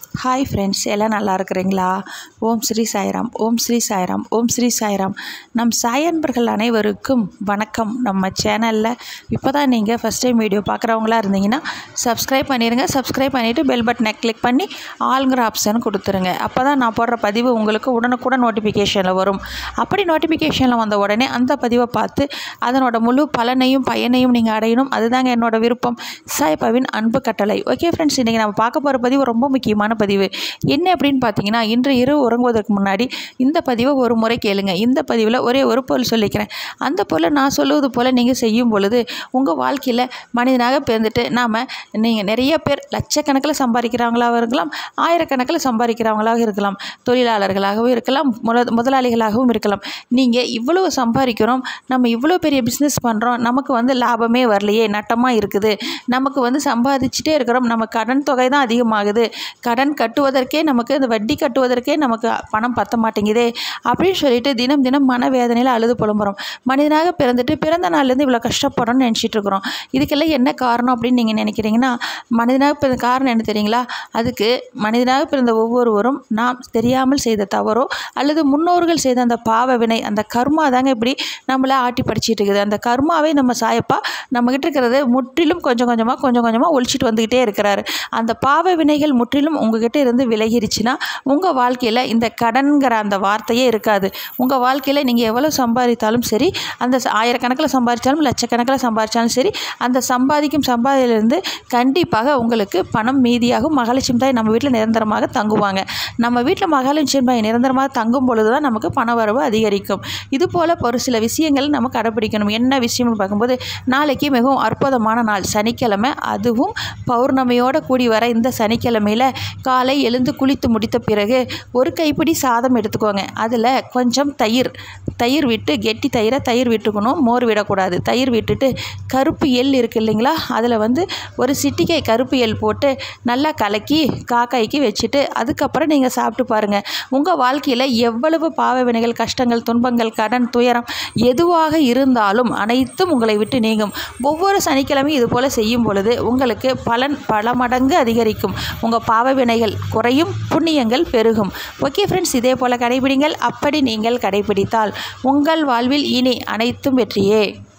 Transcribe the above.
hi friends எல்லாம் நல்லா இருக்கிறீங்களா ஓம் ஸ்ரீ சாய்ராம் ஓம் ஸ்ரீ சாய்ராம் ஓம் ஸ்ரீ சாய்ராம் நம் சாய் அன்பர்கள் அனைவருக்கும் வணக்கம் நம்ம சேனலில் இப்போ தான் நீங்கள் ஃபஸ்ட் டைம் வீடியோ பார்க்குறவங்களா இருந்தீங்கன்னா சப்ஸ்கிரைப் பண்ணிடுங்க சப்ஸ்கிரைப் பண்ணிவிட்டு பெல் பட்டனை கிளிக் பண்ணி ஆளுங்கிற ஆப்ஷன் கொடுத்துருங்க அப்போ தான் நான் போடுற பதிவு உங்களுக்கு உடனுக்குடன் நோட்டிஃபிகேஷனில் வரும் அப்படி நோட்டிஃபிகேஷனில் வந்த உடனே அந்த பதிவை பார்த்து அதனோட முழு பலனையும் பயனையும் நீங்கள் அடையணும் அதுதாங்க என்னோட விருப்பம் சாய்பாவின் அன்பு கட்டளை ஓகே ஃப்ரெண்ட்ஸ் இன்றைக்கி நம்ம பார்க்க போகிற பதிவு ரொம்ப முக்கியமான பதிவு என்ன அப்படின்னு பார்த்தீங்கன்னா இன்று இரவு உறங்குவதற்கு முன்னாடி இந்த பதிவை ஒரு முறை கேளுங்க இந்த பதிவில் ஒரே ஒரு பொருள் சொல்லிக்கிறேன் அந்த பொருளை நான் சொல்லுவது போல் நீங்கள் செய்யும் பொழுது உங்கள் வாழ்க்கையில் மனிதனாக பிறந்துட்டு நாம் நீங்கள் நிறைய பேர் லட்சக்கணக்கில் சம்பாதிக்கிறவங்களாக இருக்கலாம் ஆயிரக்கணக்கில் சம்பாதிக்கிறவங்களாக இருக்கலாம் தொழிலாளர்களாகவும் இருக்கலாம் முத முதலாளிகளாகவும் இருக்கலாம் நீங்கள் இவ்வளவு சம்பாதிக்கிறோம் நம்ம இவ்வளோ பெரிய பிஸ்னஸ் பண்ணுறோம் நமக்கு வந்து லாபமே வரலையே நட்டமாக இருக்குது நமக்கு வந்து சம்பாதிச்சுட்டே இருக்கிறோம் நம்ம கடன் தொகை தான் அதிகமாகுது கடன் கட்டுவதற்கே நமக்கு இந்த வட்டி கட்டுவதற்கே நமக்கு பணம் பத்த மாட்டேங்குதே அப்படின்னு சொல்லிட்டு தினம் தினம் மனவேதனையில் அழுது புலம்புறோம் மனிதனாக பிறந்துட்டு பிறந்த நாள்லேருந்து இவ்வளோ கஷ்டப்படுறோம்னு நினச்சிட்டு இருக்கிறோம் இதுக்கெல்லாம் என்ன காரணம் அப்படின்னு நீங்கள் நினைக்கிறீங்கன்னா மனிதனாக பிறந்த காரணம் என்ன தெரியுங்களா அதுக்கு மனிதனாக பிறந்த ஒவ்வொருவரும் நாம் தெரியாமல் செய்த தவறோ அல்லது முன்னோர்கள் செய்த அந்த பாவ வினை அந்த கர்மா தாங்க இப்படி நம்மளை ஆட்டி படிச்சிட்டு இருக்குது அந்த கர்மாவை நம்ம சாயப்பா நம்மகிட்ட இருக்கிறத முற்றிலும் கொஞ்சம் கொஞ்சமாக கொஞ்சம் கொஞ்சமாக ஒழிச்சிட்டு வந்துக்கிட்டே இருக்கிறாரு அந்த பாவ வினைகள் முற்றிலும் உங்ககிட்ட இருந்து விலகிருச்சுன்னா உங்கள் வாழ்க்கையில் இந்த கடன்கிற அந்த வார்த்தையே இருக்காது உங்கள் வாழ்க்கையில் நீங்கள் எவ்வளோ சம்பாதித்தாலும் சரி அந்த ச- ஆயிரக்கணக்கில் சம்பாதிச்சாலும் லட்சக்கணக்கில் சம்பாதிச்சாலும் சரி அந்த சம்பாதிக்கும் சம்பாதியிலிருந்து கண்டிப்பாக உங்களுக்கு பணம் மீதியாகும் மகாலட்சுமி தாய் நம்ம வீட்டில் நிரந்தரமாக தங்குவாங்க நம்ம வீட்டில் மகாலட்சுமி தாய் நிரந்தரமாக தங்கும் பொழுது தான் நமக்கு பண வரவு அதிகரிக்கும் இது போல் ஒரு சில விஷயங்கள் நம்ம கடைப்பிடிக்கணும் என்ன விஷயம்னு பார்க்கும்போது நாளைக்கு மிகவும் அற்புதமான நாள் சனிக்கிழமை அதுவும் பௌர்ணமியோட கூடி வர இந்த சனிக்கிழமையில் காலை எழுந்து குளித்து முடித்த பிறகு ஒரு கைப்பிடி சாதம் எடுத்துக்கோங்க அதில் கொஞ்சம் தயிர் தயிர் விட்டு கெட்டி தயிரை தயிர் விட்டுக்கணும் மோர் விடக்கூடாது தயிர் விட்டுட்டு கருப்பு எள் இருக்குது இல்லைங்களா அதில் வந்து ஒரு சிட்டிகை கருப்பு எள் போட்டு நல்லா கலக்கி காக்காய்க்கு வச்சுட்டு அதுக்கப்புறம் நீங்கள் சாப்பிட்டு பாருங்கள் உங்கள் வாழ்க்கையில் எவ்வளவு பாவ வினைகள் கஷ்டங்கள் துன்பங்கள் கடன் துயரம் எதுவாக இருந்தாலும் அனைத்தும் உங்களை விட்டு நீங்கும் ஒவ்வொரு சனிக்கிழமையும் இது போல் செய்யும் பொழுது உங்களுக்கு பலன் பல மடங்கு அதிகரிக்கும் உங்கள் பாவ வினைகள் குறையும் புண்ணியங்கள் பெருகும் ஓகே ஃப்ரெண்ட்ஸ் இதே போல் கடைபிடிங்கள் அப்படி நீங்கள் கடைபிடித்தால் உங்கள் வாழ்வில் இனி அனைத்தும் வெற்றியே